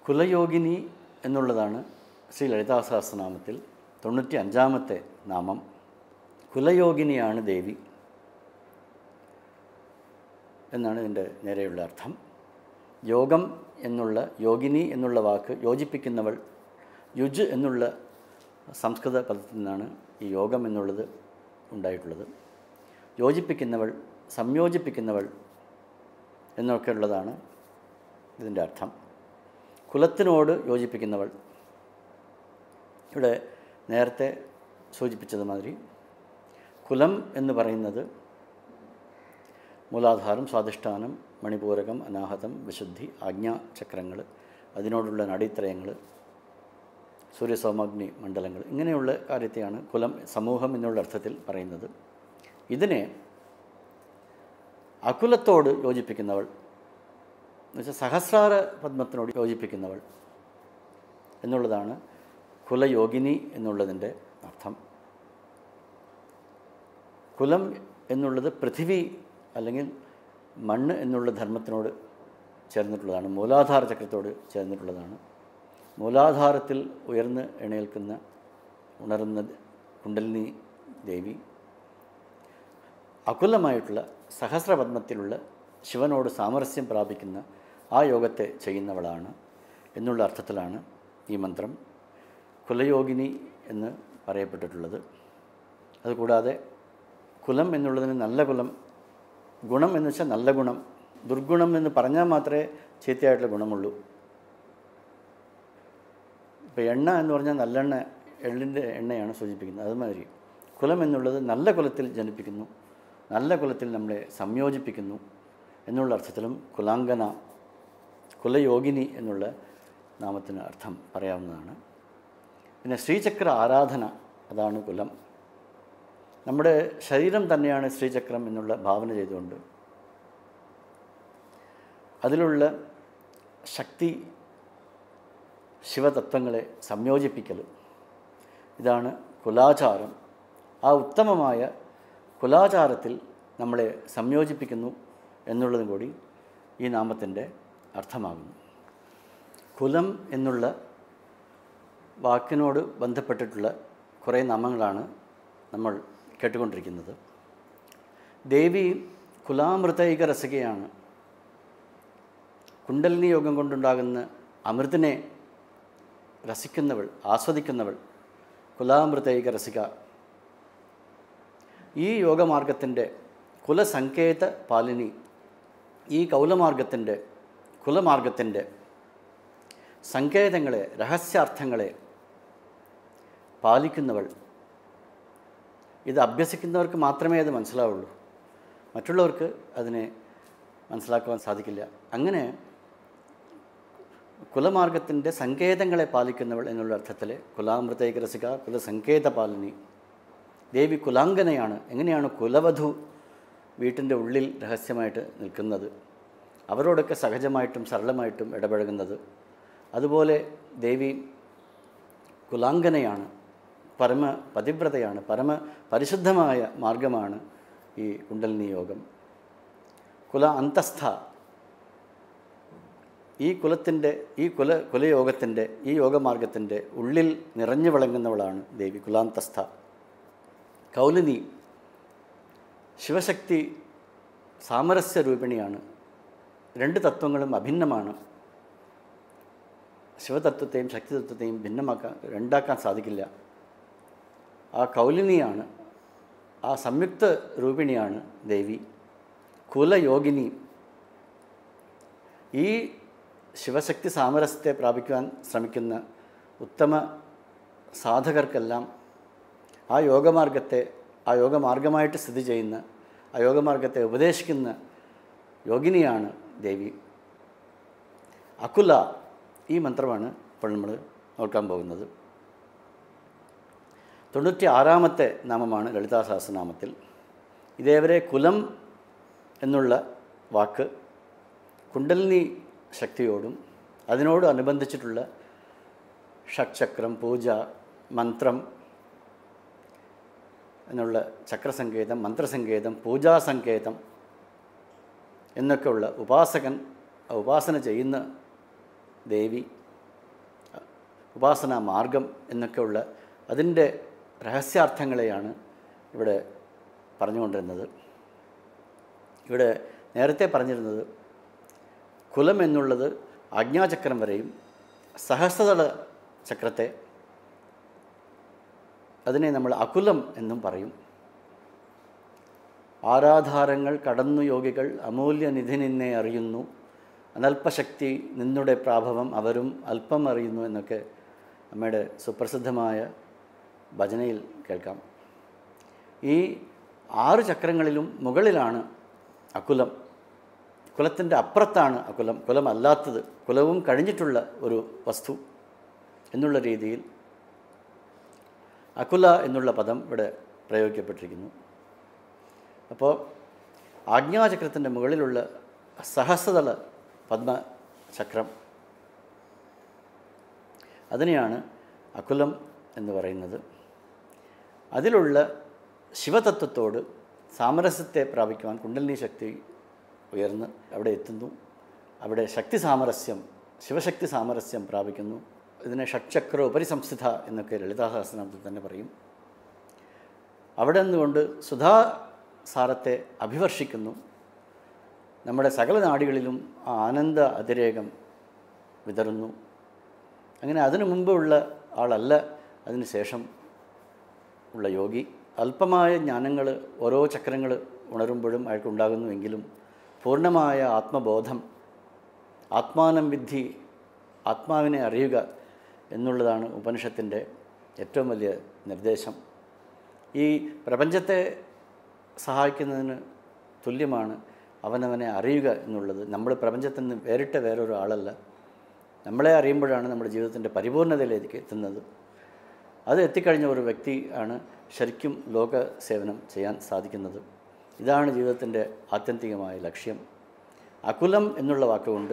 കുലയോഗിനി എന്നുള്ളതാണ് ശ്രീ ലളിതാ സഹസ്രനാമത്തിൽ തൊണ്ണൂറ്റി അഞ്ചാമത്തെ നാമം കുലയോഗിനിയാണ് ദേവി എന്നാണ് ഇതിൻ്റെ നേരെയുള്ള അർത്ഥം യോഗം എന്നുള്ള യോഗിനി എന്നുള്ള വാക്ക് യോജിപ്പിക്കുന്നവൾ യുജ് എന്നുള്ള സംസ്കൃത പദത്തിൽ നിന്നാണ് ഈ യോഗം എന്നുള്ളത് ഉണ്ടായിട്ടുള്ളത് യോജിപ്പിക്കുന്നവൾ സംയോജിപ്പിക്കുന്നവൾ എന്നൊക്കെ ഉള്ളതാണ് ഇതിൻ്റെ അർത്ഥം കുലത്തിനോട് യോജിപ്പിക്കുന്നവൾ ഇവിടെ നേരത്തെ സൂചിപ്പിച്ചതുമാതിരി കുലം എന്ന് പറയുന്നത് മൂലാധാരം സ്വാധിഷ്ഠാനം മണിപൂരകം അനാഹതം വിശുദ്ധി ആജ്ഞാചക്രങ്ങൾ അതിനോടുള്ള നടിത്രയങ്ങൾ സൂര്യസോമാഗ്നി മണ്ഡലങ്ങൾ ഇങ്ങനെയുള്ള കാര്യത്തെയാണ് കുലം സമൂഹം എന്നുള്ള അർത്ഥത്തിൽ പറയുന്നത് ഇതിനെ അകുലത്തോട് യോജിപ്പിക്കുന്നവൾ എന്നുവെച്ചാൽ സഹസ്രാര പത്മത്തിനോട് യോജിപ്പിക്കുന്നവൾ എന്നുള്ളതാണ് കുലയോഗിനി എന്നുള്ളതിൻ്റെ അർത്ഥം കുലം എന്നുള്ളത് പൃഥിവി അല്ലെങ്കിൽ മണ്ണ് എന്നുള്ള ധർമ്മത്തിനോട് ചേർന്നിട്ടുള്ളതാണ് മൂലാധാര ചക്രത്തോട് ചേർന്നിട്ടുള്ളതാണ് മൂലാധാരത്തിൽ ഉയർന്ന് എണീൽക്കുന്ന ഉണർന്ന കുണ്ടലിനി ദേവി അകുലമായിട്ടുള്ള സഹസ്രപത്മത്തിലുള്ള ശിവനോട് സാമരസ്യം പ്രാപിക്കുന്ന ആ യോഗത്തെ ചെയ്യുന്നവളാണ് എന്നുള്ള അർത്ഥത്തിലാണ് ഈ മന്ത്രം കുലയോഗിനി എന്ന് പറയപ്പെട്ടിട്ടുള്ളത് അതുകൂടാതെ കുലം എന്നുള്ളതിന് നല്ല കുലം ഗുണം എന്ന് വെച്ചാൽ നല്ല ഗുണം ദുർഗുണം എന്ന് പറഞ്ഞാൽ മാത്രമേ ചീത്തയായിട്ടുള്ള ഗുണമുള്ളൂ ഇപ്പോൾ എണ്ണ എന്ന് പറഞ്ഞാൽ നല്ലെണ്ണ എള്ളിൻ്റെ എണ്ണയാണ് സൂചിപ്പിക്കുന്നത് അതുമാതിരി കുലം എന്നുള്ളത് നല്ല കുലത്തിൽ ജനിപ്പിക്കുന്നു നല്ല കുലത്തിൽ നമ്മളെ സംയോജിപ്പിക്കുന്നു എന്നുള്ള അർത്ഥത്തിലും കുലാങ്കന കുലയോഗിനി എന്നുള്ള നാമത്തിന് അർത്ഥം പറയാവുന്നതാണ് പിന്നെ ശ്രീചക്ര ആരാധന അതാണ് കുലം നമ്മുടെ ശരീരം തന്നെയാണ് ശ്രീചക്രം എന്നുള്ള ഭാവന ചെയ്തുകൊണ്ട് അതിലുള്ള ശക്തി ശിവതത്വങ്ങളെ സംയോജിപ്പിക്കൽ ഇതാണ് കുലാചാരം ആ ഉത്തമമായ കുലാചാരത്തിൽ നമ്മളെ സംയോജിപ്പിക്കുന്നു എന്നുള്ളതും കൂടി ഈ നാമത്തിൻ്റെ അർത്ഥമാകുന്നു കുലം എന്നുള്ള വാക്കിനോട് ബന്ധപ്പെട്ടിട്ടുള്ള കുറേ നാമങ്ങളാണ് നമ്മൾ കേട്ടുകൊണ്ടിരിക്കുന്നത് ദേവി കുലാമൃതൈക രസികയാണ് കുണ്ടലിനി യോഗം കൊണ്ടുണ്ടാകുന്ന അമൃതിനെ രസിക്കുന്നവൾ ആസ്വദിക്കുന്നവൾ കുലാമൃതൈക രസിക ഈ യോഗമാർഗത്തിൻ്റെ കുലസങ്കേത പാലിനി ഈ കൗലമാർഗത്തിൻ്റെ കുലമാർഗത്തിൻ്റെ സങ്കേതങ്ങളെ രഹസ്യാർത്ഥങ്ങളെ പാലിക്കുന്നവൾ ഇത് അഭ്യസിക്കുന്നവർക്ക് മാത്രമേ അത് മനസ്സിലാവുള്ളൂ മറ്റുള്ളവർക്ക് അതിനെ മനസ്സിലാക്കുവാൻ സാധിക്കില്ല അങ്ങനെ കുലമാർഗത്തിൻ്റെ സങ്കേതങ്ങളെ പാലിക്കുന്നവൾ എന്നുള്ള അർത്ഥത്തിൽ കുലാമൃതൈക രസിക കുലസങ്കേത പാലിനി ദേവി കുലാങ്കനയാണ് എങ്ങനെയാണ് കുലവധു വീട്ടിൻ്റെ ഉള്ളിൽ രഹസ്യമായിട്ട് നിൽക്കുന്നത് അവരോടൊക്കെ സഹജമായിട്ടും സരളമായിട്ടും ഇടപഴകുന്നത് അതുപോലെ ദേവി കുലാങ്കനയാണ് പരമ പതിവ്രതയാണ് പരമ പരിശുദ്ധമായ മാർഗമാണ് ഈ കുണ്ടലിനി യോഗം കുല അന്തസ്ഥ ഈ കുലത്തിൻ്റെ ഈ കുല കുലയോഗത്തിൻ്റെ ഈ യോഗമാർഗത്തിൻ്റെ ഉള്ളിൽ നിറഞ്ഞു വിളങ്ങുന്നവളാണ് ദേവി കുലാന്തസ്ഥ കൗലിനി ശിവശക്തി സാമരസ്യ രൂപിണിയാണ് രണ്ട് തത്വങ്ങളും അഭിന്നമാണ് ശിവതത്വത്തെയും ശക്തിതത്വത്തെയും ഭിന്നമാക്കാൻ രണ്ടാക്കാൻ സാധിക്കില്ല ആ കൗലിനിയാണ് ആ സംയുക്ത രൂപിണിയാണ് ദേവി കുലയോഗിനി ഈ ശിവശക്തി സാമരസ്യത്തെ പ്രാപിക്കുവാൻ ശ്രമിക്കുന്ന ഉത്തമ സാധകർക്കെല്ലാം ആ യോഗമാർഗത്തെ ആ യോഗമാർഗമായിട്ട് സ്ഥിതി ചെയ്യുന്ന ആ യോഗമാർഗത്തെ ഉപദേശിക്കുന്ന യോഗിനിയാണ് ദേവി അകുല ഈ മന്ത്രമാണ് ഇപ്പോൾ നമ്മൾ നോക്കാൻ പോകുന്നത് തൊണ്ണൂറ്റി ആറാമത്തെ നാമമാണ് ലളിതാ സഹസ്രനാമത്തിൽ ഇതേവരെ കുലം എന്നുള്ള വാക്ക് കുണ്ടലിനി ശക്തിയോടും അതിനോട് അനുബന്ധിച്ചിട്ടുള്ള ഷഡ്ചക്രം പൂജ മന്ത്രം എന്നുള്ള ചക്രസങ്കേതം മന്ത്രസങ്കേതം പൂജാസങ്കേതം എന്നൊക്കെയുള്ള ഉപാസകൻ ആ ഉപാസന ചെയ്യുന്ന ദേവി ഉപാസനാ മാർഗം എന്നൊക്കെയുള്ള അതിൻ്റെ രഹസ്യാർത്ഥങ്ങളെയാണ് ഇവിടെ പറഞ്ഞുകൊണ്ടിരുന്നത് ഇവിടെ നേരത്തെ പറഞ്ഞിരുന്നത് കുലം എന്നുള്ളത് ആജ്ഞാചക്രം വരെയും സഹസ്രതള ചക്രത്തെ അതിനെ നമ്മൾ അകുലം എന്നും പറയും ആരാധാരങ്ങൾ കടന്നു യോഗികൾ അമൂല്യ നിധി നിന്നെ അറിയുന്നു അനൽപശക്തി നിന്നുടെ പ്രാഭവം അവരും അല്പം അറിയുന്നു എന്നൊക്കെ അമ്മയുടെ സുപ്രസിദ്ധമായ ഭജനയിൽ കേൾക്കാം ഈ ആറ് ചക്രങ്ങളിലും മുകളിലാണ് അകുലം കുലത്തിൻ്റെ അപ്പുറത്താണ് അകുലം കുലമല്ലാത്തത് കുലവും കഴിഞ്ഞിട്ടുള്ള ഒരു വസ്തു എന്നുള്ള രീതിയിൽ അകുല എന്നുള്ള പദം ഇവിടെ പ്രയോഗിക്കപ്പെട്ടിരിക്കുന്നു അപ്പോൾ ആജ്ഞാചക്രത്തിൻ്റെ മുകളിലുള്ള സഹസ്രതല പത്മചക്രം അതിനെയാണ് അകുലം എന്ന് പറയുന്നത് അതിലുള്ള ശിവതത്വത്തോട് സാമരസ്യത്തെ പ്രാപിക്കുവാൻ കുണ്ടലിനി ശക്തി ഉയർന്ന് അവിടെ എത്തുന്നു അവിടെ ശക്തി സാമരസ്യം ശിവശക്തി സാമരസ്യം പ്രാപിക്കുന്നു ഇതിനെ ഷഡ്ചക്ര ഉപരിസംസ്ഥിത എന്നൊക്കെ ലളിതാസഹസ്രനാമത്തിൽ തന്നെ പറയും അവിടെ നിന്നുകൊണ്ട് സുധാസാരത്തെ അഭിവർഷിക്കുന്നു നമ്മുടെ സകല നാടികളിലും ആ ആനന്ദ അതിരേകം വിതറുന്നു അങ്ങനെ അതിനു മുമ്പുള്ള ആളല്ല അതിന് ശേഷം ഉള്ള യോഗി അല്പമായ ജ്ഞാനങ്ങൾ ഓരോ ചക്രങ്ങൾ ഉണരുമ്പോഴും അയാൾക്കുണ്ടാകുന്നുവെങ്കിലും പൂർണ്ണമായ ആത്മബോധം ആത്മാനം വിദ്ധി ആത്മാവിനെ അറിയുക എന്നുള്ളതാണ് ഉപനിഷത്തിൻ്റെ ഏറ്റവും വലിയ നിർദ്ദേശം ഈ പ്രപഞ്ചത്തെ സഹായിക്കുന്നതിന് തുല്യമാണ് അവനവനെ അറിയുക എന്നുള്ളത് നമ്മൾ പ്രപഞ്ചത്തിൽ നിന്ന് വേറിട്ട വേറൊരു ആളല്ല നമ്മളെ അറിയുമ്പോഴാണ് നമ്മുടെ ജീവിതത്തിൻ്റെ പരിപൂർണതയിലേക്ക് എത്തുന്നത് അത് എത്തിക്കഴിഞ്ഞ ഒരു വ്യക്തി ആണ് ശരിക്കും ലോക സേവനം ചെയ്യാൻ സാധിക്കുന്നത് ഇതാണ് ജീവിതത്തിൻ്റെ ആത്യന്തികമായ ലക്ഷ്യം അകുലം എന്നുള്ള വാക്കുകൊണ്ട്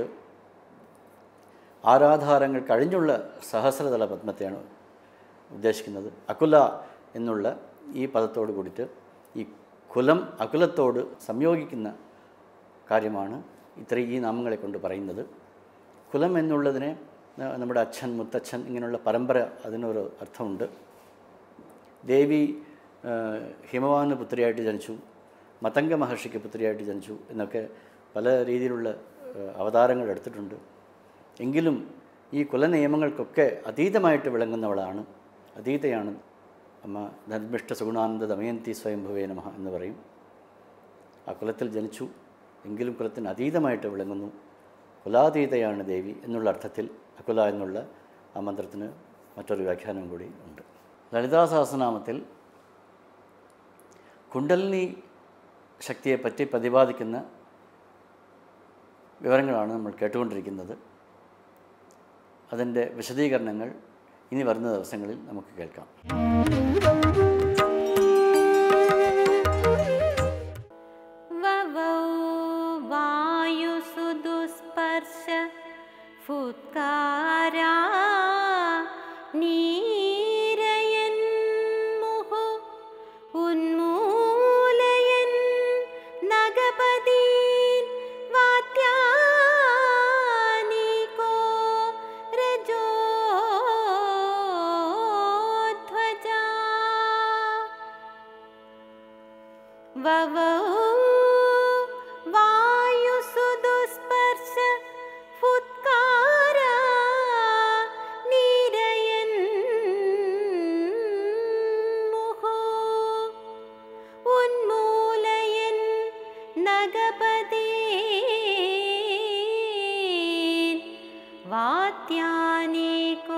ആരാധാരങ്ങൾ കഴിഞ്ഞുള്ള സഹസ്രതല പത്മത്തെയാണ് ഉദ്ദേശിക്കുന്നത് അകുല എന്നുള്ള ഈ പദത്തോട് കൂടിയിട്ട് ഈ കുലം അകുലത്തോട് സംയോഗിക്കുന്ന കാര്യമാണ് ഇത്രയും ഈ നാമങ്ങളെ കൊണ്ട് പറയുന്നത് കുലം എന്നുള്ളതിനെ ന- നമ്മുടെ അച്ഛൻ മുത്തച്ഛൻ ഇങ്ങനെയുള്ള പരമ്പര അതിനൊരു അർത്ഥമുണ്ട് ദേവി ആ, ഹിമവാന് പുത്രിയായിട്ട് ജനിച്ചു മതംഗ മഹർഷിക്ക് പുത്രിയായിട്ട് ജനിച്ചു എന്നൊക്കെ പല രീതിയിലുള്ള ആ, അവതാരങ്ങൾ എടുത്തിട്ടുണ്ട് എങ്കിലും ഈ കുലനിയമങ്ങൾക്കൊക്കെ അതീതമായിട്ട് വിളങ്ങുന്നവളാണ് അതീതയാണ് അമ്മ ധർമ്മിഷ്ട സുഗുണാനന്ദ ദമയന്തി സ്വയംഭവേ നമഃ എന്ന് പറയും ആ കുലത്തിൽ ജനിച്ചു എങ്കിലും കുലത്തിന് അതീതമായിട്ട് വിളങ്ങുന്നു കുലാതീതയാണ് ദേവി എന്നുള്ള അർത്ഥത്തിൽ അകുല എന്നുള്ള ആ മന്ത്രത്തിന് മറ്റൊരു വ്യാഖ്യാനം കൂടി ഉണ്ട് ലളിതാ സഹസ്രനാമത്തിൽ കുണ്ടലിനി ശക്തിയെപ്പറ്റി പ്രതിപാദിക്കുന്ന വിവരങ്ങളാണ് നമ്മൾ കേട്ടുകൊണ്ടിരിക്കുന്നത് അതിൻ്റെ വിശദീകരണങ്ങൾ ഇനി വരുന്ന ദിവസങ്ങളിൽ നമുക്ക് കേൾക്കാം ववौ वायुसु दुस्पर्श फुत्कारा नीरयन् मुहु उन्मूलयन् नगपदीन् वात्यानीको रजोध्वजा ववौ वायुसु दुस्पर्श फुत्कारा नीरयन् मुहु उन्मूलयन् नगपदीन् वात्यानीको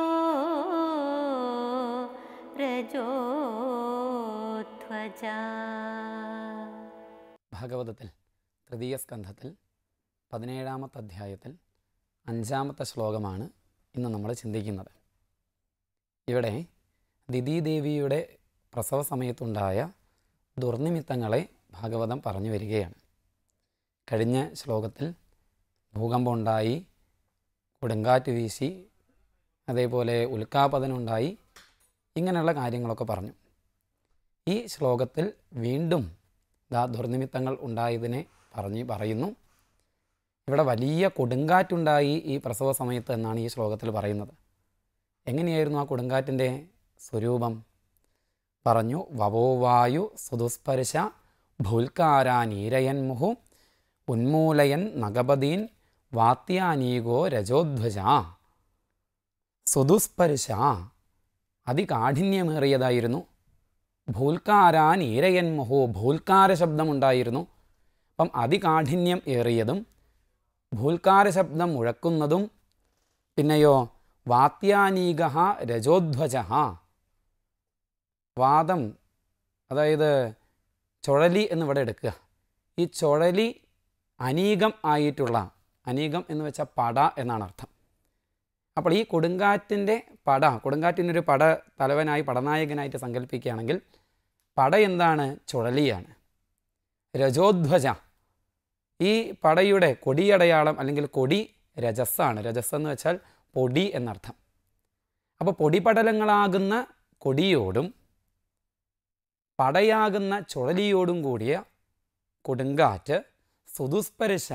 रजोध्वजा ഭാഗവതത്തിൽ തൃതീയ സ്കന്ധത്തിൽ പതിനേഴാമത്തെ അധ്യായത്തിൽ അഞ്ചാമത്തെ ശ്ലോകമാണ് ഇന്ന് നമ്മൾ ചിന്തിക്കുന്നത് ഇവിടെ ദിദീദേവിയുടെ പ്രസവ സമയത്തുണ്ടായ ദുർനിമിത്തങ്ങളെ ഭാഗവതം പറഞ്ഞു വരികയാണ് കഴിഞ്ഞ ശ്ലോകത്തിൽ ഭൂകമ്പമുണ്ടായി കൊടുങ്കാറ്റ് വീശി അതേപോലെ ഉൽക്കാപതനുണ്ടായി ഇങ്ങനെയുള്ള കാര്യങ്ങളൊക്കെ പറഞ്ഞു ഈ ശ്ലോകത്തിൽ വീണ്ടും ദാ ദുർനിമിത്തങ്ങൾ ഉണ്ടായതിനെ പറഞ്ഞ് പറയുന്നു ഇവിടെ വലിയ കൊടുങ്കാറ്റുണ്ടായി ഈ പ്രസവ സമയത്ത് എന്നാണ് ഈ ശ്ലോകത്തിൽ പറയുന്നത് എങ്ങനെയായിരുന്നു ആ കൊടുങ്കാറ്റിൻ്റെ സ്വരൂപം പറഞ്ഞു വവോവായു സുദുസ്പർശ ഭൂൽക്കാരാനീരയൻ മുഹു ഉന്മൂലയൻ നഗപതീൻ വാത്യാനീകോ രജോധ്വജ സുദുസ്പർശ അതികാഠിന്യമേറിയതായിരുന്നു ഭൂൽക്കാരാൻ ഈരയൻ മുഹു ഭൂൽക്കാര ശബ്ദമുണ്ടായിരുന്നു അപ്പം അതികാഠിന്യം ഏറിയതും ഭൂൽക്കാര ശബ്ദം മുഴക്കുന്നതും പിന്നെയോ വാത്യാനീക രജോധ്വജ വാദം അതായത് ചുഴലി എന്നിവിടെ എടുക്കുക ഈ ചുഴലി അനീകം ആയിട്ടുള്ള അനീകം എന്ന് വെച്ചാൽ പട എന്നാണ് അർത്ഥം അപ്പോൾ ഈ കൊടുങ്കാറ്റിൻ്റെ പട കൊടുങ്കാറ്റിനൊരു പട തലവനായി പടനായകനായിട്ട് സങ്കല്പിക്കുകയാണെങ്കിൽ പട എന്താണ് ചുഴലിയാണ് രജോധ്വജ ഈ പടയുടെ കൊടിയടയാളം അല്ലെങ്കിൽ കൊടി രജസ്സാണ് രജസ് എന്ന് വെച്ചാൽ പൊടി എന്നർത്ഥം അപ്പോൾ പൊടിപടലങ്ങളാകുന്ന കൊടിയോടും പടയാകുന്ന ചുഴലിയോടും കൂടിയ കൊടുങ്കാറ്റ് സുദുസ്പർശ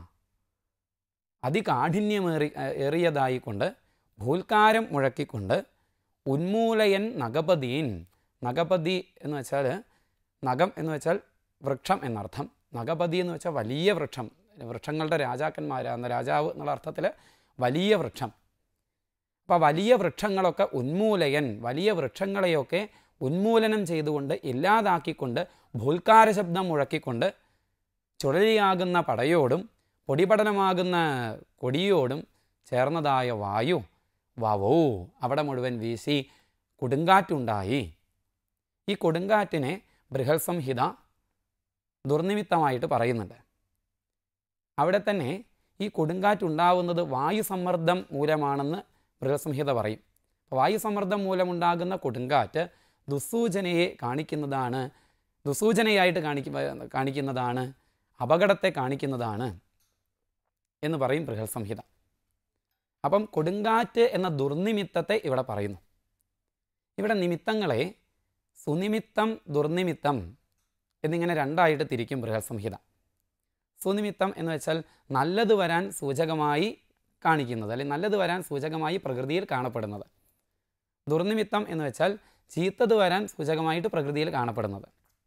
അതികാഠിന്യമേറി ഏറിയതായിക്കൊണ്ട് ഭൂൽക്കാരം മുഴക്കിക്കൊണ്ട് ഉന്മൂലയൻ നഗപതീൻ നഗപതി എന്ന് വെച്ചാൽ നഗം എന്ന് വെച്ചാൽ വൃക്ഷം എന്നർത്ഥം നഗപതി എന്ന് വെച്ചാൽ വലിയ വൃക്ഷം വൃക്ഷങ്ങളുടെ രാജാക്കന്മാരാകുന്ന രാജാവ് എന്നുള്ള അർത്ഥത്തിൽ വലിയ വൃക്ഷം അപ്പോൾ വലിയ വൃക്ഷങ്ങളൊക്കെ ഉന്മൂലയൻ വലിയ വൃക്ഷങ്ങളെയൊക്കെ ഉന്മൂലനം ചെയ്തുകൊണ്ട് ഇല്ലാതാക്കിക്കൊണ്ട് ഭൂൽക്കാര ശബ്ദം മുഴക്കിക്കൊണ്ട് ചുഴലിയാകുന്ന പടയോടും പൊടിപടലമാകുന്ന കൊടിയോടും ചേർന്നതായ വായു വവോ അവിടെ മുഴുവൻ വീശി കൊടുങ്കാറ്റുണ്ടായി ഈ കൊടുങ്കാറ്റിനെ ബൃഹത്സംഹിത ദുർനിമിത്തമായിട്ട് പറയുന്നുണ്ട് അവിടെ തന്നെ ഈ കൊടുങ്കാറ്റുണ്ടാവുന്നത് വായുസമ്മർദ്ദം മൂലമാണെന്ന് ബൃഹത്സംഹിത പറയും അപ്പോൾ വായുസമ്മർദ്ദം മൂലമുണ്ടാകുന്ന കൊടുങ്കാറ്റ് ദുസ്സൂചനയെ കാണിക്കുന്നതാണ് ദുസ്സൂചനയായിട്ട് കാണിക്ക കാണിക്കുന്നതാണ് അപകടത്തെ കാണിക്കുന്നതാണ് എന്ന് പറയും ബൃഹത്സംഹിത അപ്പം കൊടുങ്കാറ്റ് എന്ന ദുർനിമിത്തത്തെ ഇവിടെ പറയുന്നു ഇവിടെ നിമിത്തങ്ങളെ സുനിമിത്തം ദുർനിമിത്തം എന്നിങ്ങനെ രണ്ടായിട്ട് തിരിക്കും ബൃഹത്സംഹിത സുനിമിത്തം എന്ന് വെച്ചാൽ നല്ലത് വരാൻ സൂചകമായി കാണിക്കുന്നത് അല്ലെങ്കിൽ നല്ലത് വരാൻ സൂചകമായി പ്രകൃതിയിൽ കാണപ്പെടുന്നത് ദുർനിമിത്തം എന്ന് വെച്ചാൽ ചീത്തത് വരാൻ സൂചകമായിട്ട് പ്രകൃതിയിൽ കാണപ്പെടുന്നത്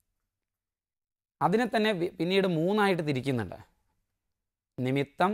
അതിനെ തന്നെ വി- പിന്നീട് മൂന്നായിട്ട് തിരിക്കുന്നുണ്ട് നിമിത്തം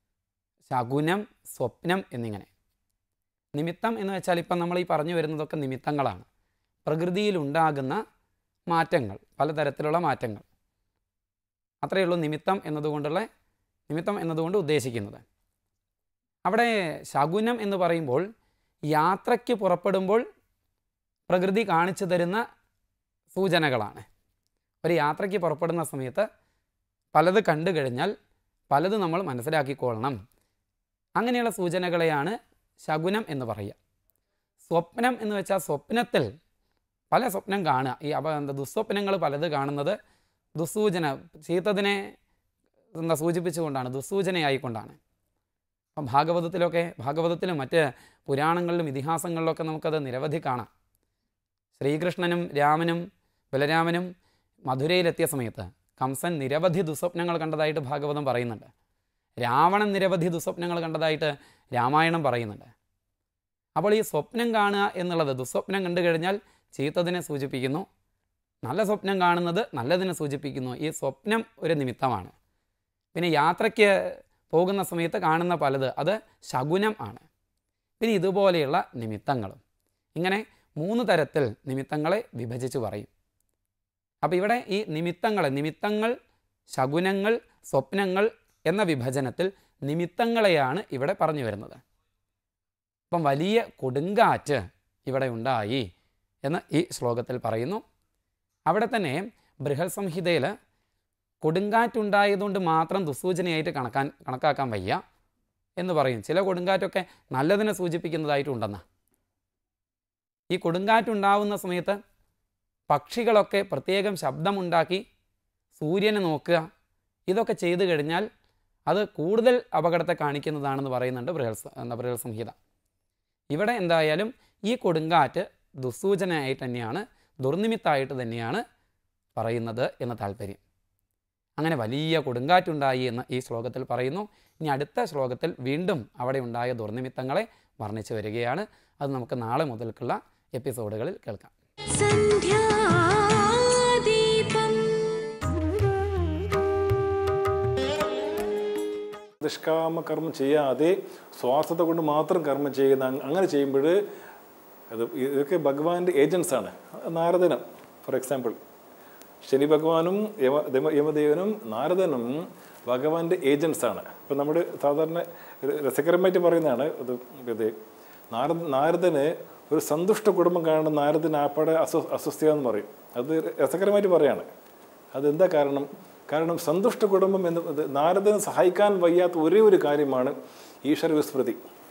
ശകുനം സ്വപ്നം എന്നിങ്ങനെ നിമിത്തം എന്ന് വെച്ചാൽ ഇപ്പം നമ്മൾ ഈ പറഞ്ഞു വരുന്നതൊക്കെ നിമിത്തങ്ങളാണ് പ്രകൃതിയിലുണ്ടാകുന്ന മാറ്റങ്ങൾ പലതരത്തിലുള്ള മാറ്റങ്ങൾ അത്രയേ ഉള്ളൂ നിമിത്തം എന്നതുകൊണ്ടുള്ള നിമിത്തം എന്നതുകൊണ്ട് ഉദ്ദേശിക്കുന്നത് അവിടെ ശകുനം എന്ന് പറയുമ്പോൾ യാത്രയ്ക്ക് പുറപ്പെടുമ്പോൾ പ്രകൃതി കാണിച്ചു തരുന്ന സൂചനകളാണ് ഒരു യാത്രയ്ക്ക് പുറപ്പെടുന്ന സമയത്ത് പലത് കണ്ടു കഴിഞ്ഞാൽ പലത് നമ്മൾ മനസ്സിലാക്കിക്കൊള്ളണം അങ്ങനെയുള്ള സൂചനകളെയാണ് ശകുനം എന്ന് പറയുക സ്വപ്നം എന്ന് വെച്ചാൽ സ്വപ്നത്തിൽ പല സ്വപ്നം കാണുക ഈ അപ എന്താ ദുസ്വപ്നങ്ങൾ പലത് കാണുന്നത് ദുസ്സൂചന ചീത്തതിനെ എന്താ സൂചിപ്പിച്ചുകൊണ്ടാണ് ദുസ്സൂചനയായിക്കൊണ്ടാണ് അപ്പം ഭാഗവതത്തിലൊക്കെ ഭാഗവതത്തിലും മറ്റ് പുരാണങ്ങളിലും ഇതിഹാസങ്ങളിലൊക്കെ നമുക്കത് നിരവധി കാണാം ശ്രീകൃഷ്ണനും രാമനും ബലരാമനും മധുരയിലെത്തിയ സമയത്ത് കംസൻ നിരവധി ദുസ്വപ്നങ്ങൾ കണ്ടതായിട്ട് ഭാഗവതം പറയുന്നുണ്ട് രാവണൻ നിരവധി ദുസ്വപ്നങ്ങൾ കണ്ടതായിട്ട് രാമായണം പറയുന്നുണ്ട് അപ്പോൾ ഈ സ്വപ്നം കാണുക എന്നുള്ളത് ദുസ്വപ്നം കണ്ടു കഴിഞ്ഞാൽ ചീത്തതിനെ സൂചിപ്പിക്കുന്നു നല്ല സ്വപ്നം കാണുന്നത് നല്ലതിനെ സൂചിപ്പിക്കുന്നു ഈ സ്വപ്നം ഒരു നിമിത്തമാണ് പിന്നെ യാത്രയ്ക്ക് പോകുന്ന സമയത്ത് കാണുന്ന പലത് അത് ശകുനം ആണ് പിന്നെ ഇതുപോലെയുള്ള നിമിത്തങ്ങളും ഇങ്ങനെ മൂന്ന് തരത്തിൽ നിമിത്തങ്ങളെ വിഭജിച്ച് പറയും അപ്പോൾ ഇവിടെ ഈ നിമിത്തങ്ങളെ നിമിത്തങ്ങൾ ശകുനങ്ങൾ സ്വപ്നങ്ങൾ എന്ന വിഭജനത്തിൽ നിമിത്തങ്ങളെയാണ് ഇവിടെ പറഞ്ഞു വരുന്നത് അപ്പം വലിയ കൊടുങ്കാറ്റ് ഇവിടെ ഉണ്ടായി എന്ന് ഈ ശ്ലോകത്തിൽ പറയുന്നു അവിടെ തന്നെ ബൃഹൽ സംഹിതയിൽ കൊടുങ്കാറ്റുണ്ടായതുകൊണ്ട് മാത്രം ദുസ്സൂചനയായിട്ട് കണക്കാൻ കണക്കാക്കാൻ വയ്യ എന്ന് പറയും ചില കൊടുങ്കാറ്റൊക്കെ നല്ലതിനെ സൂചിപ്പിക്കുന്നതായിട്ടുണ്ടെന്ന് ഈ കൊടുങ്കാറ്റുണ്ടാവുന്ന സമയത്ത് പക്ഷികളൊക്കെ പ്രത്യേകം ശബ്ദമുണ്ടാക്കി സൂര്യനെ നോക്കുക ഇതൊക്കെ ചെയ്തു കഴിഞ്ഞാൽ അത് കൂടുതൽ അപകടത്തെ കാണിക്കുന്നതാണെന്ന് പറയുന്നുണ്ട് ബൃഹൽ എന്താ ബൃഹൽ സംഹിത ഇവിടെ എന്തായാലും ഈ കൊടുങ്കാറ്റ് ദുസ്സൂചനയായിട്ട് തന്നെയാണ് ദുർനിമിത്തായിട്ട് തന്നെയാണ് പറയുന്നത് എന്ന് താല്പര്യം അങ്ങനെ വലിയ കൊടുങ്കാറ്റുണ്ടായി എന്ന് ഈ ശ്ലോകത്തിൽ പറയുന്നു ഇനി അടുത്ത ശ്ലോകത്തിൽ വീണ്ടും അവിടെ ഉണ്ടായ ദുർനിമിത്തങ്ങളെ വർണ്ണിച്ചു വരികയാണ് അത് നമുക്ക് നാളെ മുതൽക്കുള്ള എപ്പിസോഡുകളിൽ കേൾക്കാം സന്ധ്യാദീപം നിഷ്കാമ കർമ്മം ചെയ്യാതെ സ്വാർത്ഥത കൊണ്ട് മാത്രം കർമ്മം ചെയ്യുന്ന അങ് അങ്ങനെ ചെയ്യുമ്പോൾ അത് ഇതൊക്കെ ഭഗവാന്റെ ഏജൻസ് ആണ് നാരദനം ഫോർ എക്സാമ്പിൾ ശനി ഭഗവാനും യമ യമ- യമദേവനും നാരദനും ഭഗവാന്റെ ഏജൻസ് ആണ് ഇപ്പം നമ്മൾ സാധാരണ ഒരു രസകരമായിട്ട് പറയുന്നതാണ് ഇത് ഇത് നാരദ നാരദന് ഒരു സന്തുഷ്ട കുടുംബം കാണുന്ന നാരദന് ആപ്പാടെ അസ്വ അസ്വസ്ഥത എന്ന് പറയും അത് രസകരമായിട്ട് പറയാണ് അതെന്താ കാരണം കാരണം സന്തുഷ്ട കുടുംബം എന്ന് ഇത് നാരദന് സഹായിക്കാൻ വയ്യാത്ത ഒരേ ഒരു കാര്യമാണ് ഈശ്വര വിസ്മൃതി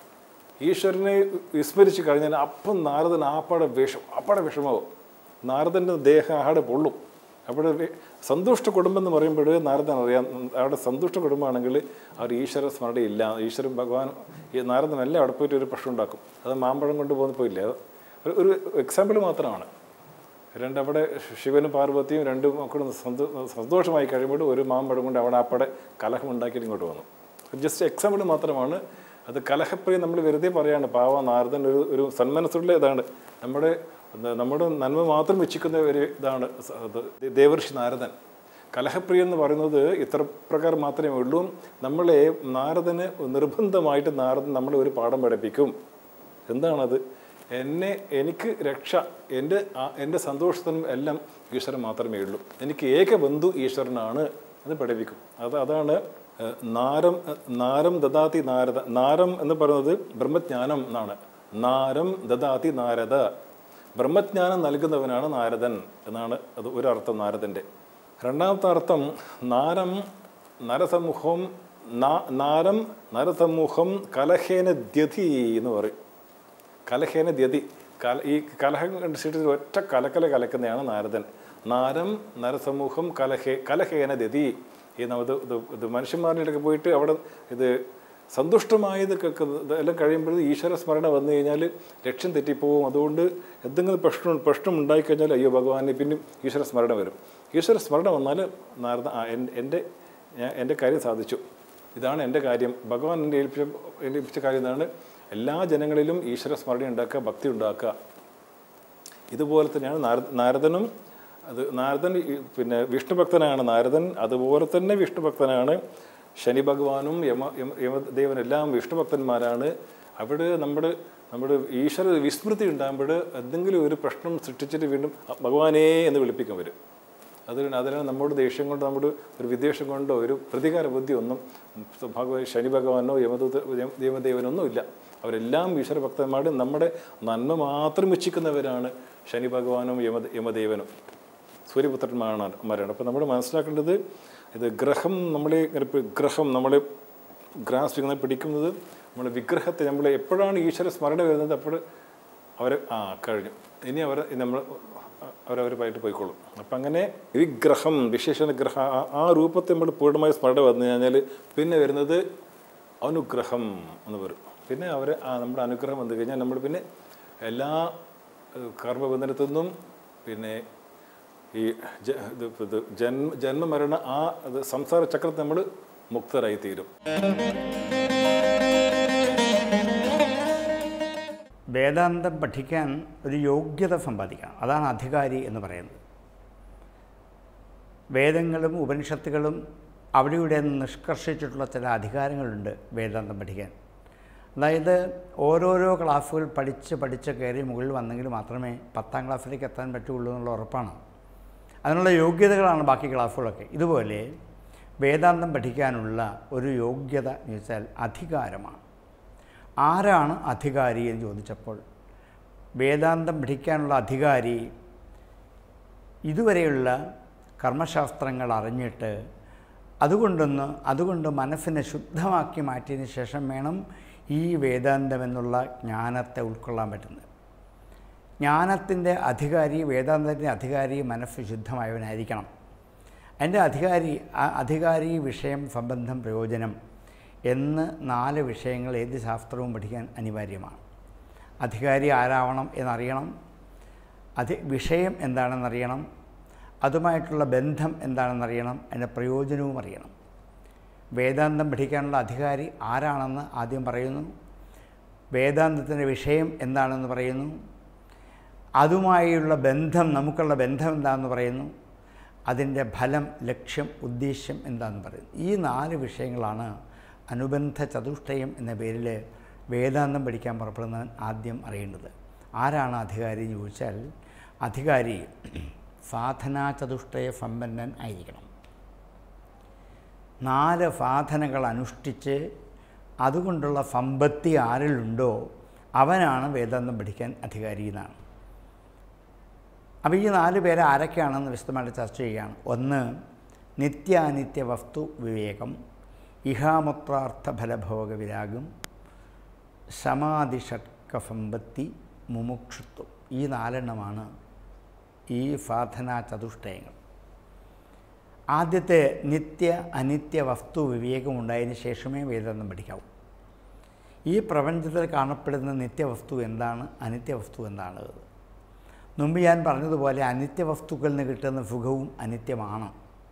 ഈശ്വരനെ വിസ്മരിച്ച് കഴിഞ്ഞാൽ അപ്പം നാരദൻ ആപ്പാടെ വിഷം ആപ്പാടെ വിഷമാവും നാരദൻ്റെ ദേഹം ആടെ പൊള്ളും അവിടെ വി- സന്തുഷ്ട കുടുംബം എന്ന് പറയുമ്പോൾ നാരദൻ അറിയാം അവിടെ സന്തുഷ്ട കുടുംബമാണെങ്കിൽ അവർ ഈശ്വര സ്മരണ ഇല്ല ഈശ്വരൻ ഭഗവാൻ ഈ നാരദനെല്ലാം അവിടെ പോയിട്ട് ഒരു പ്രശ്നം ഉണ്ടാക്കും അത് മാമ്പഴം കൊണ്ട് പോകുന്ന പോയില്ലേ അത് ഒരു- ഒരു എക്സാമ്പിൾ മാത്രമാണ് രണ്ട് അവിടെ ശിവനും പാർവതിയും രണ്ടു മക്കളും സന്തോ- സന്തോഷമായി കഴിയുമ്പോൾ ഒരു മാമ്പഴം കൊണ്ട് അവിടെ അപ്പടെ കലഹം ഉണ്ടാക്കിയിട്ട് ഇങ്ങോട്ട് വന്നു ജസ്റ്റ് എക്സാമ്പിൾ മാത്രമാണ് അത് കലഹപ്രിയം നമ്മൾ വെറുതെ പറയാണ് പാവ നാരദൻ ഒരു ഒരു സന്മനസ്സുള്ള ഇതാണ് നമ്മുടെ എന്താ, നമ്മുടെ നന്മ മാത്രം വെച്ചിക്കുന്ന ഒരു ഇതാണ് സ- അത് ദേവർഷി നാരദൻ കലഹപ്രിയം എന്ന് പറയുന്നത് ഇത്ര പ്രകാരം മാത്രമേ ഉള്ളൂ നമ്മളെ നാരദന് നിർബന്ധമായിട്ട് നാരദൻ നമ്മളെ ഒരു പാഠം പഠിപ്പിക്കും എന്താണത് എന്നെ എനിക്ക് രക്ഷ എൻ്റെ ആ- എൻ്റെ സന്തോഷത്തിനും എല്ലാം ഈശ്വരൻ മാത്രമേ ഉള്ളൂ എനിക്ക് ഏക ബന്ധു ഈശ്വരനാണ് എന്ന് പഠിപ്പിക്കും അത് അതാണ് ഏഹ്, നാരം നാരം ദദാതി നാരദ നാരം എന്ന് പറയുന്നത് ബ്രഹ്മജ്ഞാനം എന്നാണ് നാരം ദദാതി നാരദ ബ്രഹ്മജ്ഞാനം നൽകുന്നവനാണ് നാരദൻ എന്നാണ് അത് ഒരു അർത്ഥം നാരദൻ്റെ രണ്ടാമത്തെ അർത്ഥം നാരം നരസമൂഹം നാ- നാരം നരസമൂഹം കലഹേന ദ്യതി എന്ന് പറയും കലഹേന ദ്യതി കല ഈ കലഹം സൃഷ്ടിച്ച് ഒറ്റ കലക്കല കലക്കുന്നതാണ് നാരദൻ നാരം നരസമൂഹം കലഹേ കലഹേന ദ്യതി ഈ നമുക്ക് ഇത് ഇത് മനുഷ്യന്മാരിലൊക്കെ പോയിട്ട് അവിടെ ഇത് സന്തുഷ്ടമായത് കേൾക്കുന്നത് എല്ലാം കഴിയുമ്പോൾ ഈശ്വര സ്മരണ വന്നു കഴിഞ്ഞാൽ ലക്ഷ്യം തെറ്റിപ്പോവും അതുകൊണ്ട് എന്തെങ്കിലും പ്രശ്നം പ്രശ്നം ഉണ്ടായിക്കഴിഞ്ഞാൽ അയ്യോ ഭഗവാനെ പിന്നെയും ഈശ്വര സ്മരണ വരും ഈശ്വര സ്മരണ വന്നാൽ നാരദ ആ എൻ- എൻ്റെ ഞാൻ എൻ്റെ കാര്യം സാധിച്ചു ഇതാണ് എൻ്റെ കാര്യം ഭഗവാൻ എൻ്റെ ഏൽപ്പിച്ച എന്നെ ഏൽപ്പിച്ച കാര്യം എന്താണ് എല്ലാ ജനങ്ങളിലും ഈശ്വര സ്മരണ ഉണ്ടാക്കുക ഭക്തി ഉണ്ടാക്കുക ഇതുപോലെ തന്നെയാണ് നാര- നാരദനും അത് നാരദൻ ഈ- പിന്നെ വിഷ്ണുഭക്തനാണ് നാരദൻ അതുപോലെ തന്നെ വിഷ്ണുഭക്തനാണ് ശനി ഭഗവാനും യമ യമ- യമദേവൻ എല്ലാം വിഷ്ണുഭക്തന്മാരാണ് അവിടെ നമ്മുടെ നമ്മുടെ ഈശ്വര വിസ്മൃതി ഉണ്ടാകുമ്പോൾ എന്തെങ്കിലും ഒരു പ്രശ്നം സൃഷ്ടിച്ചിട്ട് വീണ്ടും ഭഗവാനേ എന്ന് വിളിപ്പിക്കാൻ വരും അതുകൊണ്ട് അതിനാണ് നമ്മുടെ ദേഷ്യം കൊണ്ട് നമ്മുടെ ഒരു വിദ്വേഷം കൊണ്ടോ ഒരു പ്രതികാര ബുദ്ധി ഒന്നും ഭഗവാൻ ശനി ഭഗവാനോ യമദൂത യമദേവനോ ഒന്നുമില്ല അവരെല്ലാം ഈശ്വര ഭക്തന്മാരും നമ്മുടെ നന്മ മാത്രം ഇച്ഛിക്കുന്നവരാണ് ശനി ഭഗവാനും യമ യമദേവനും സൂര്യപുത്രന്മാരാണ് അപ്പോൾ നമ്മൾ മനസ്സിലാക്കേണ്ടത് ഇത് ഗ്രഹം നമ്മളെ ഇങ്ങനെ പി- ഗ്രഹം നമ്മളെ ഗ്രാസ് പിടിക്കുന്നത് നമ്മുടെ വിഗ്രഹത്തെ നമ്മൾ എപ്പോഴാണ് ഈശ്വര സ്മരണ വരുന്നത് അപ്പോൾ അവർ ആ കഴിഞ്ഞു ഇനി അവർ നമ്മൾ അവരവരുമായിട്ട് പോയിക്കോളും അപ്പം അങ്ങനെ വിഗ്രഹം വിശേഷണ ഗ്രഹ ആ- ആ രൂപത്തെ നമ്മൾ പൂർണ്ണമായി സ്മരണ വന്നു കഴിഞ്ഞാൽ പിന്നെ വരുന്നത് അനുഗ്രഹം എന്ന് പറയും പിന്നെ അവർ ആ നമ്മുടെ അനുഗ്രഹം വന്നു കഴിഞ്ഞാൽ നമ്മൾ പിന്നെ എല്ലാ ഏഹ്, കർമ്മബന്ധനത്തിൽ നിന്നും പിന്നെ ഈ ജ- ഇത് ഇത് ജന്മ ജന്മമരണ ആ ഇത് സംസാര ചക്രത്തിൽ നമ്മൾ മുക്തരായി തീരും വേദാന്തം പഠിക്കാൻ ഒരു യോഗ്യത സമ്പാദിക്കണം അതാണ് അധികാരി എന്ന് പറയുന്നത് വേദങ്ങളും ഉപനിഷത്തുകളും അവിടെ ഇവിടെ നിന്ന് നിഷ്കർഷിച്ചിട്ടുള്ള ചില അധികാരങ്ങളുണ്ട് വേദാന്തം പഠിക്കാൻ അതായത് ഓരോരോ ക്ലാസ്സുകൾ പഠിച്ച് പഠിച്ച് കയറി മുകളിൽ വന്നെങ്കിൽ മാത്രമേ പത്താം ക്ലാസ്സിലേക്ക് എത്താൻ പറ്റുള്ളൂ എന്നുള്ള ഉറപ്പാണ് അതിനുള്ള യോഗ്യതകളാണ് ബാക്കി ക്ലാസ്സുകളൊക്കെ ഇതുപോലെ വേദാന്തം പഠിക്കാനുള്ള ഒരു യോഗ്യത എന്ന് വെച്ചാൽ അധികാരമാണ് ആരാണ് അധികാരി എന്ന് ചോദിച്ചപ്പോൾ വേദാന്തം പഠിക്കാനുള്ള അധികാരി ഇതുവരെയുള്ള കർമ്മശാസ്ത്രങ്ങൾ അറിഞ്ഞിട്ട് അതുകൊണ്ടൊന്ന് അതുകൊണ്ട് മനസ്സിനെ ശുദ്ധമാക്കി മാറ്റിയതിന് ശേഷം വേണം ഈ വേദാന്തം എന്നുള്ള ജ്ഞാനത്തെ ഉൾക്കൊള്ളാൻ പറ്റുന്നത് ജ്ഞാനത്തിൻ്റെ അധികാരി വേദാന്തത്തിൻ്റെ അധികാരി മനസ്സ് ശുദ്ധമായവനായിരിക്കണം അതിൻ്റെ അധികാരി ആ അധികാരി വിഷയം സംബന്ധം പ്രയോജനം എന്ന് നാല് വിഷയങ്ങൾ ഏത് ശാസ്ത്രവും പഠിക്കാൻ അനിവാര്യമാണ് അധികാരി ആരാവണം എന്നറിയണം അധി വിഷയം എന്താണെന്നറിയണം അതുമായിട്ടുള്ള ബന്ധം എന്താണെന്നറിയണം അതിൻ്റെ പ്രയോജനവും അറിയണം വേദാന്തം പഠിക്കാനുള്ള അധികാരി ആരാണെന്ന് ആദ്യം പറയുന്നു വേദാന്തത്തിൻ്റെ വിഷയം എന്താണെന്ന് പറയുന്നു അതുമായുള്ള ബന്ധം നമുക്കുള്ള ബന്ധം എന്താണെന്ന് പറയുന്നു അതിൻ്റെ ഫലം ലക്ഷ്യം ഉദ്ദേശ്യം എന്താണെന്ന് പറയുന്നു ഈ നാല് വിഷയങ്ങളാണ് അനുബന്ധ ചതുഷ്ടയം എന്ന പേരിൽ വേദാന്തം പഠിക്കാൻ പുറപ്പെടുന്നവൻ ആദ്യം അറിയേണ്ടത് ആരാണ് അധികാരി എന്ന് ചോദിച്ചാൽ അധികാരി സാധനാ ചതുഷ്ടയ സമ്പന്നൻ ആയിരിക്കണം നാല് സാധനകൾ അനുഷ്ഠിച്ച് അതുകൊണ്ടുള്ള സമ്പത്തി ആരിലുണ്ടോ അവനാണ് വേദാന്തം പഠിക്കാൻ അധികാരി എന്നാണ് അപ്പോൾ ഈ നാല് പേര് ആരൊക്കെയാണെന്ന് വിശദമായിട്ട് ചർച്ച ചെയ്യുകയാണ് ഒന്ന് നിത്യാനിത്യ വസ്തു വിവേകം ഇഹാമുത്രാർത്ഥ ഫലഭോഗ വിരാഗം സമാധിഷട്ക സമ്പത്തി മുമുക്ഷുത്വം ഈ നാലെണ്ണമാണ് ഈ സാധനാ ചതുഷ്ടയങ്ങൾ ആദ്യത്തെ നിത്യ അനിത്യ വസ്തു വിവേകം ഉണ്ടായതിന് ശേഷമേ വേദാന്തം പഠിക്കാവൂ ഈ പ്രപഞ്ചത്തിൽ കാണപ്പെടുന്ന നിത്യവസ്തു എന്താണ് അനിത്യവസ്തു എന്താണ് മുമ്പ് ഞാൻ പറഞ്ഞതുപോലെ അനിത്യവസ്തുക്കളിൽ നിന്ന് കിട്ടുന്ന സുഖവും അനിത്യമാണ്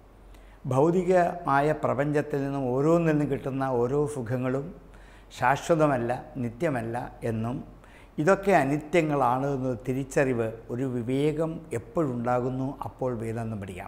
ഭൗതികമായ പ്രപഞ്ചത്തിൽ നിന്നും ഓരോന്നിൽ നിന്നും കിട്ടുന്ന ഓരോ സുഖങ്ങളും ശാശ്വതമല്ല നിത്യമല്ല എന്നും ഇതൊക്കെ അനിത്യങ്ങളാണ് എന്ന തിരിച്ചറിവ് ഒരു വിവേകം എപ്പോഴുണ്ടാകുന്നു അപ്പോൾ വേദാന്തം പഠിക്കാം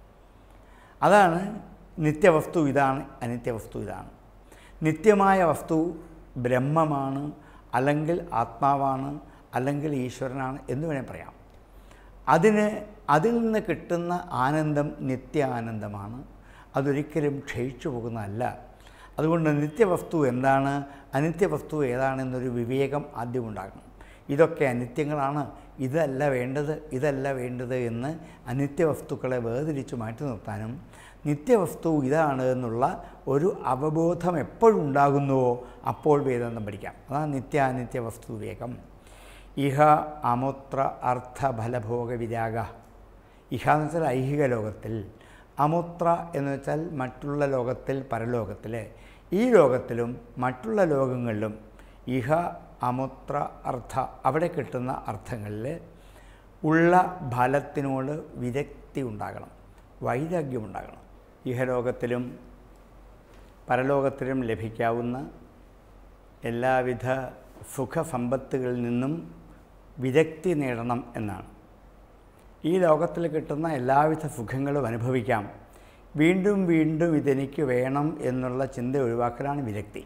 അതാണ് നിത്യവസ്തു ഇതാണ് അനിത്യവസ്തു ഇതാണ് നിത്യമായ വസ്തു ബ്രഹ്മമാണ് അല്ലെങ്കിൽ ആത്മാവാണ് അല്ലെങ്കിൽ ഈശ്വരനാണ് എന്ന് വേണേൽ പറയാം അതിന് അതിൽ നിന്ന് കിട്ടുന്ന ആനന്ദം നിത്യാനന്ദമാണ് അതൊരിക്കലും ക്ഷയിച്ചു പോകുന്നതല്ല അതുകൊണ്ട് നിത്യവസ്തു എന്താണ് അനിത്യവസ്തു ഏതാണെന്നൊരു വിവേകം ആദ്യം ഉണ്ടാകണം ഇതൊക്കെ അനിത്യങ്ങളാണ് ഇതല്ല വേണ്ടത് ഇതല്ല വേണ്ടത് എന്ന് അനിത്യവസ്തുക്കളെ വേർതിരിച്ച് മാറ്റി നിർത്താനും നിത്യവസ്തു ഇതാണ് എന്നുള്ള ഒരു അവബോധം എപ്പോഴുണ്ടാകുന്നുവോ അപ്പോൾ വേദാന്തം പഠിക്കാം അതാണ് നിത്യാനിത്യ വസ്തു വിവേകം ഇഹ അമുത്ര അർത്ഥ ഫലഭോഗ വിരാഗ ഇഹ എന്ന് വെച്ചാൽ ഐഹിക ലോകത്തിൽ അമുത്ര എന്ന് വെച്ചാൽ മറ്റുള്ള ലോകത്തിൽ പരലോകത്തിൽ ഈ ലോകത്തിലും മറ്റുള്ള ലോകങ്ങളിലും ഇഹ അമുത്ര അർത്ഥ അവിടെ കിട്ടുന്ന അർത്ഥങ്ങളിൽ ഉള്ള ഫലത്തിനോട് വിരക്തി ഉണ്ടാകണം വൈരാഗ്യമുണ്ടാകണം ഇഹലോകത്തിലും പരലോകത്തിലും ലഭിക്കാവുന്ന എല്ലാവിധ സുഖസമ്പത്തുകളിൽ നിന്നും വിരക്തി നേടണം എന്നാണ് ഈ ലോകത്തിൽ കിട്ടുന്ന എല്ലാവിധ സുഖങ്ങളും അനുഭവിക്കാം വീണ്ടും വീണ്ടും ഇതെനിക്ക് വേണം എന്നുള്ള ചിന്ത ഒഴിവാക്കലാണ് വിരക്തി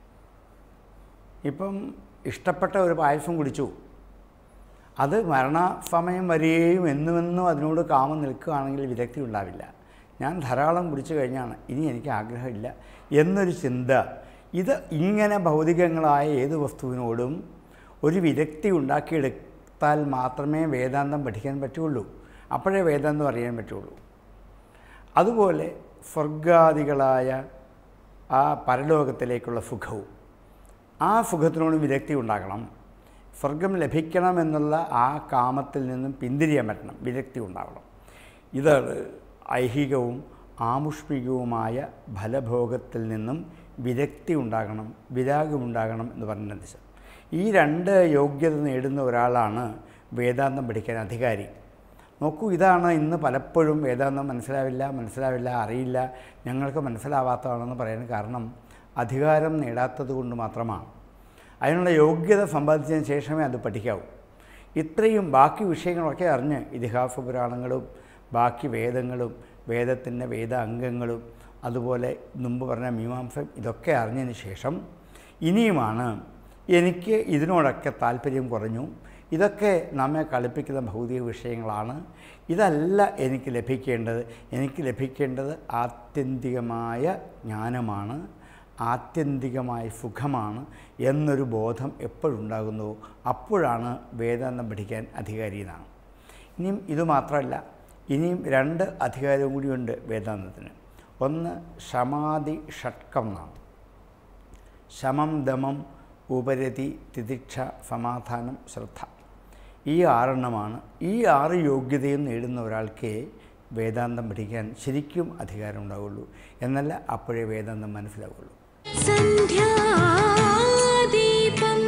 ഇപ്പം ഇഷ്ടപ്പെട്ട ഒരു പായസം കുടിച്ചു അത് മരണസമയം വരെയും എന്നുമെന്നും അതിനോട് കാമം നിൽക്കുകയാണെങ്കിൽ വിരക്തി ഉണ്ടാവില്ല ഞാൻ ധാരാളം കുടിച്ചു കഴിഞ്ഞാണ് ഇനി എനിക്ക് ആഗ്രഹമില്ല എന്നൊരു ചിന്ത ഇത് ഇങ്ങനെ ഭൗതികങ്ങളായ ഏത് വസ്തുവിനോടും ഒരു വിരക്തി ഉണ്ടാക്കിയെടുത്താൽ മാത്രമേ വേദാന്തം പഠിക്കാൻ പറ്റുള്ളൂ അപ്പോഴേ വേദാന്തം അറിയാൻ പറ്റുള്ളൂ അതുപോലെ സ്വർഗാദികളായ ആ പരലോകത്തിലേക്കുള്ള സുഖവും ആ സുഖത്തിനോട് വിരക്തി ഉണ്ടാകണം സ്വർഗം ലഭിക്കണമെന്നുള്ള ആ കാമത്തിൽ നിന്നും പിന്തിരിയാൻ പറ്റണം വിരക്തി ഉണ്ടാകണം ഇതാണ് ഐഹികവും ആമുഷ്മികവുമായ ഫലഭോഗത്തിൽ നിന്നും വിരക്തി ഉണ്ടാകണം വിരാഗമുണ്ടാകണം എന്ന് പറഞ്ഞ ദിശ ഈ രണ്ട് യോഗ്യത നേടുന്ന ഒരാളാണ് വേദാന്തം പഠിക്കാൻ അധികാരി നോക്കൂ ഇതാണ് ഇന്ന് പലപ്പോഴും വേദാന്തം മനസ്സിലാവില്ല മനസ്സിലാവില്ല അറിയില്ല ഞങ്ങൾക്ക് മനസ്സിലാവാത്തതാണെന്ന് പറയാൻ കാരണം അധികാരം നേടാത്തത് കൊണ്ട് മാത്രമാണ് അതിനുള്ള യോഗ്യത സമ്പാദിച്ചതിന് ശേഷമേ അത് പഠിക്കാവൂ ഇത്രയും ബാക്കി വിഷയങ്ങളൊക്കെ അറിഞ്ഞ് ഇതിഹാസ പുരാണങ്ങളും ബാക്കി വേദങ്ങളും വേദത്തിൻ്റെ വേദ അംഗങ്ങളും അതുപോലെ മുമ്പ് പറഞ്ഞ മീമാംസം ഇതൊക്കെ അറിഞ്ഞതിന് ശേഷം ഇനിയുമാണ് എനിക്ക് ഇതിനോടൊക്കെ താല്പര്യം കുറഞ്ഞു ഇതൊക്കെ നമ്മെ കളിപ്പിക്കുന്ന ഭൗതിക വിഷയങ്ങളാണ് ഇതല്ല എനിക്ക് ലഭിക്കേണ്ടത് എനിക്ക് ലഭിക്കേണ്ടത് ആത്യന്തികമായ ജ്ഞാനമാണ് ആത്യന്തികമായ സുഖമാണ് എന്നൊരു ബോധം എപ്പോഴുണ്ടാകുന്നുവോ അപ്പോഴാണ് വേദാന്തം പഠിക്കാൻ അധികാരി എന്നാണ് ഇനിയും ഇത് മാത്രമല്ല ഇനിയും രണ്ട് അധികാരവും കൂടിയുണ്ട് വേദാന്തത്തിന് ഒന്ന് ശമാധി ഷട്കം എന്നാണ് ശമം ദമം ഉപരതി തിദിക്ഷ സമാധാനം ശ്രദ്ധ ഈ ആറെണ്ണമാണ് ഈ ആറ് യോഗ്യതയും നേടുന്ന ഒരാൾക്ക് വേദാന്തം പഠിക്കാൻ ശരിക്കും അധികാരം ഉണ്ടാവുള്ളൂ എന്നല്ല അപ്പോഴേ വേദാന്തം മനസ്സിലാവുള്ളൂ സന്ധ്യാദീപം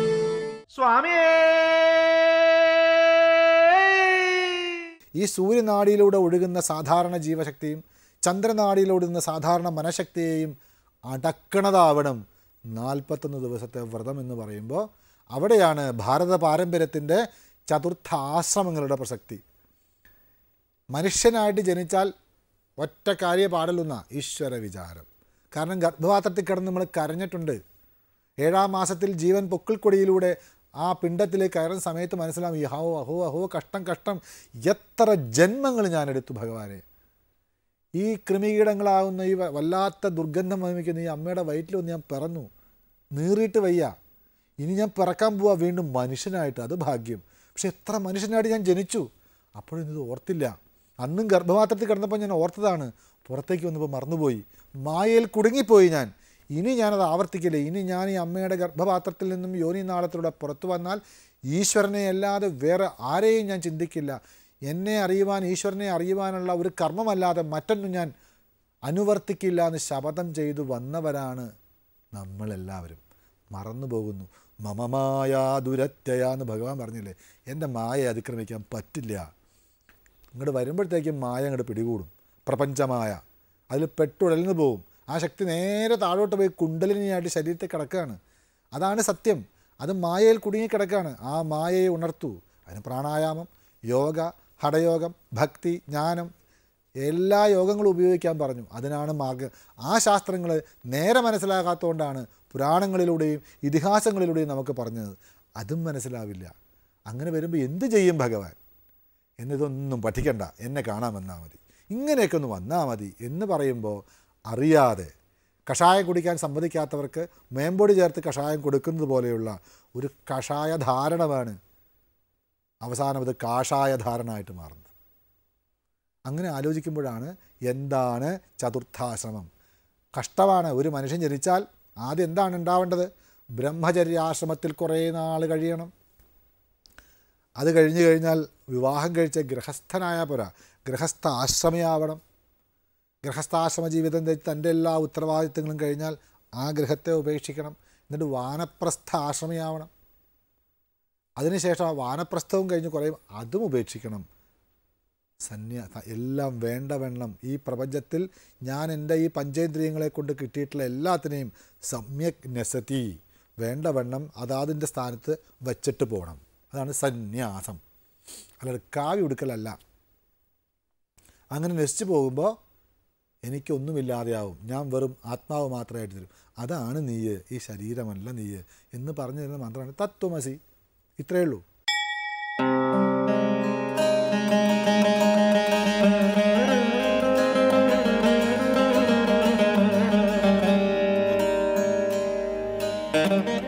ഈ സൂര്യനാടിയിലൂടെ ഒഴുകുന്ന സാധാരണ ജീവശക്തിയും ചന്ദ്രനാടിയിലൂടെ ഒഴുകുന്ന സാധാരണ മനഃശക്തിയെയും അടക്കണതാവണം നാൽപ്പത്തൊന്ന് ദിവസത്തെ വ്രതം എന്ന് പറയുമ്പോൾ അവിടെയാണ് ഭാരത പാരമ്പര്യത്തിൻ്റെ ചതുർത്ഥ ആശ്രമങ്ങളുടെ പ്രസക്തി മനുഷ്യനായിട്ട് ജനിച്ചാൽ ഒറ്റ കാര്യ പാടലുന്ന ഈശ്വര വിചാരം കാരണം ഗർഭപാത്രത്തിൽ കിടന്ന് നമ്മൾ കരഞ്ഞിട്ടുണ്ട് ഏഴാം മാസത്തിൽ ജീവൻ പൊക്കിൾക്കൊടിയിലൂടെ ആ പിണ്ടത്തിലേക്ക് കയറുന്ന സമയത്ത് മനസ്സിലാവും ഈ ഹോ അഹോ അഹോ കഷ്ടം കഷ്ടം എത്ര ജന്മങ്ങൾ ഞാൻ എടുത്തു ഭഗവാനെ ഈ കൃമികീടങ്ങളാവുന്ന ഈ വ- വല്ലാത്ത ദുർഗന്ധം വമിക്കുന്ന ഈ അമ്മയുടെ വയറ്റിലൊന്ന് ഞാൻ പിറന്നു നീറിയിട്ട് വയ്യ ഇനി ഞാൻ പിറക്കാൻ പോവാ വീണ്ടും മനുഷ്യനായിട്ട് അത് ഭാഗ്യം പക്ഷെ എത്ര മനുഷ്യനായിട്ട് ഞാൻ ജനിച്ചു അപ്പോഴും ഇത് ഓർത്തില്ല അന്നും ഗർഭപാത്രത്തിൽ കിടന്നപ്പോൾ ഞാൻ ഓർത്തതാണ് പുറത്തേക്ക് വന്നപ്പോൾ മറന്നുപോയി മായയിൽ കുടുങ്ങിപ്പോയി ഞാൻ ഇനി ഞാനത് ആവർത്തിക്കില്ല ഇനി ഞാൻ ഈ അമ്മയുടെ ഗർഭപാത്രത്തിൽ നിന്നും യോനി നാളത്തിലൂടെ പുറത്തു വന്നാൽ ഈശ്വരനെ അല്ലാതെ വേറെ ആരെയും ഞാൻ ചിന്തിക്കില്ല എന്നെ അറിയുവാൻ ഈശ്വരനെ അറിയുവാനുള്ള ഒരു കർമ്മമല്ലാതെ മറ്റൊന്നും ഞാൻ അനുവർത്തിക്കില്ല എന്ന് ശപഥം ചെയ്തു വന്നവരാണ് നമ്മളെല്ലാവരും മറന്നു പോകുന്നു മമമായ ദുരത്യയ എന്ന് ഭഗവാൻ പറഞ്ഞില്ലേ എൻ്റെ മായ അതിക്രമിക്കാൻ പറ്റില്ല ഇങ്ങോട്ട് വരുമ്പോഴത്തേക്കും മായ അങ്ങോട്ട് പിടികൂടും പ്രപഞ്ചമായ അതിൽ പെട്ടുടലിന് പോകും ആ ശക്തി നേരെ താഴോട്ട് പോയി കുണ്ടലിനിയായിട്ട് ശരീരത്തിൽ കിടക്കുകയാണ് അതാണ് സത്യം അത് മായയിൽ കുടുങ്ങി കിടക്കുകയാണ് ആ മായയെ ഉണർത്തൂ അതിന് പ്രാണായാമം യോഗ ഹഠയോഗം ഭക്തി ജ്ഞാനം എല്ലാ യോഗങ്ങളും ഉപയോഗിക്കാൻ പറഞ്ഞു അതിനാണ് മാർഗം ആ ശാസ്ത്രങ്ങൾ നേരെ മനസ്സിലാകാത്തതുകൊണ്ടാണ് പുരാണങ്ങളിലൂടെയും ഇതിഹാസങ്ങളിലൂടെയും നമുക്ക് പറഞ്ഞത് അതും മനസ്സിലാവില്ല അങ്ങനെ വരുമ്പോൾ എന്ത് ചെയ്യും ഭഗവാൻ എന്നിതൊന്നും പഠിക്കണ്ട എന്നെ കാണാൻ വന്നാൽ മതി ഇങ്ങനെയൊക്കെ ഒന്ന് വന്നാൽ മതി എന്ന് പറയുമ്പോൾ അറിയാതെ കഷായം കുടിക്കാൻ സമ്മതിക്കാത്തവർക്ക് മേമ്പൊടി ചേർത്ത് കഷായം കൊടുക്കുന്നത് പോലെയുള്ള ഒരു കഷായ ധാരണമാണ് അവസാനം അത് കാഷായ ധാരണമായിട്ട് മാറുന്നത് അങ്ങനെ ആലോചിക്കുമ്പോഴാണ് എന്താണ് ചതുർത്ഥാശ്രമം കഷ്ടമാണ് ഒരു മനുഷ്യൻ ജനിച്ചാൽ ആദ്യം എന്താണ് ഉണ്ടാവേണ്ടത് ബ്രഹ്മചര്യാശ്രമത്തിൽ കുറേ നാൾ കഴിയണം അത് കഴിഞ്ഞു കഴിഞ്ഞാൽ വിവാഹം കഴിച്ച ഗൃഹസ്ഥനായ പോരാ ഗൃഹസ്ഥ ആശ്രമയാവണം ഗൃഹസ്ഥാശ്രമ ജീവിതം ത- തൻ്റെ എല്ലാ ഉത്തരവാദിത്തങ്ങളും കഴിഞ്ഞാൽ ആ ഗൃഹത്തെ ഉപേക്ഷിക്കണം എന്നിട്ട് വാനപ്രസ്ഥ ആശ്രമയാവണം അതിനുശേഷം ആ വാനപ്രസ്ഥവും കഴിഞ്ഞ് കുറേ അതും ഉപേക്ഷിക്കണം സന്യാ എല്ലാം വേണ്ട വെണ്ണം ഈ പ്രപഞ്ചത്തിൽ ഞാൻ എൻ്റെ ഈ പഞ്ചേന്ദ്രിയങ്ങളെ കൊണ്ട് കിട്ടിയിട്ടുള്ള എല്ലാത്തിനെയും സമ്യക് നസതി വേണ്ട വണ്ണം അതാതിൻ്റെ സ്ഥാനത്ത് വച്ചിട്ട് പോകണം അതാണ് സന്യാസം അല്ലാതെ കാവ്യ ഉടുക്കലല്ല അങ്ങനെ നശിച്ചു പോകുമ്പോൾ എനിക്കൊന്നുമില്ലാതെയാവും ഞാൻ വെറും ആത്മാവ് മാത്രമായിട്ട് തരും അതാണ് നീയ് ഈ ശരീരമല്ല നീയ് എന്ന് പറഞ്ഞു തരുന്ന മാത്രമാണ് തത്വമസി ഇത്രയേ ഉള്ളൂ ും